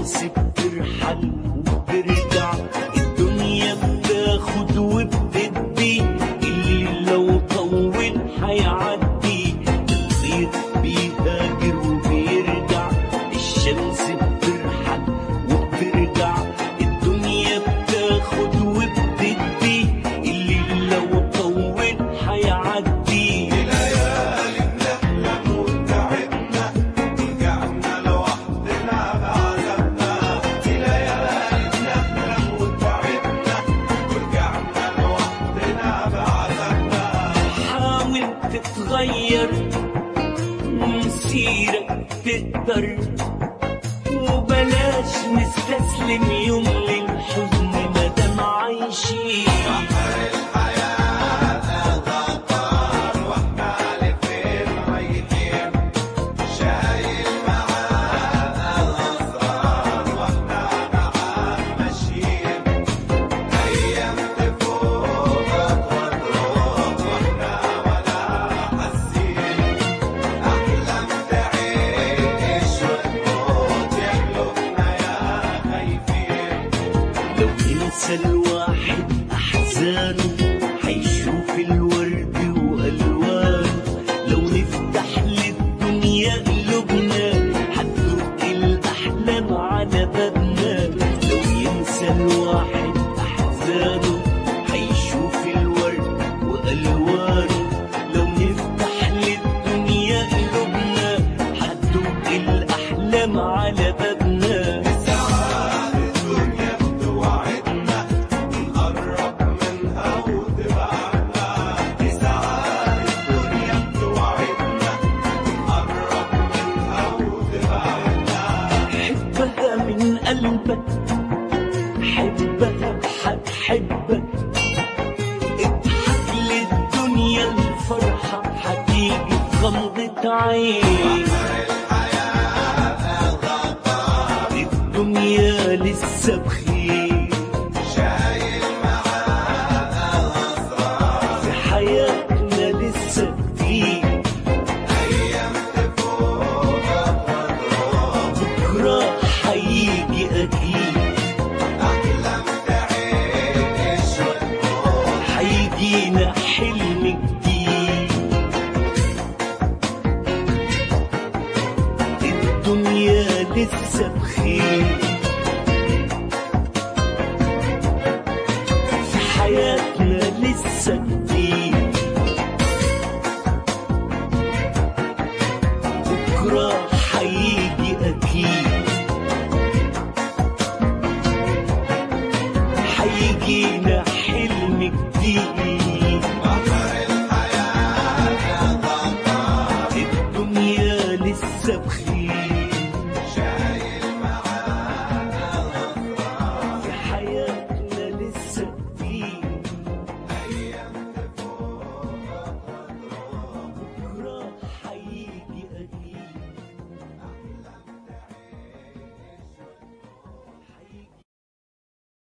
الشمس بترحل وبترجع الدنيا بتاخد وبتدي اللي لو طول هيعدي الغير بيهاجر وبيرجع الشمس بترحل وبترجع الدنيا بتاخد وبتدي اللي لو طول هيعدي حاول تتغير ومسيرك تقدر وبلاش نستسلم يوم للحزن مادام عايشين لو ينسى الواحد أحزانه حيشوف الورد وألوانه لو نفتح للدنيا قلوبنا هتدق الأحلام على بابنا لو ينسى الواحد أحزانه حيشوف الورد وألوانه لو نفتح للدنيا قلوبنا هتدق الأحلام على بابنا حبها من قلبك حبها هتحبك اضحك للدنيا الفرحة هتيجي في غمضة عين الدنيا لسه بخير في حياتنا لسه كتير بكرة هيجي أكيد هيجينا حلم جديد الدنيا لسه بخير في حياتنا لسه كتير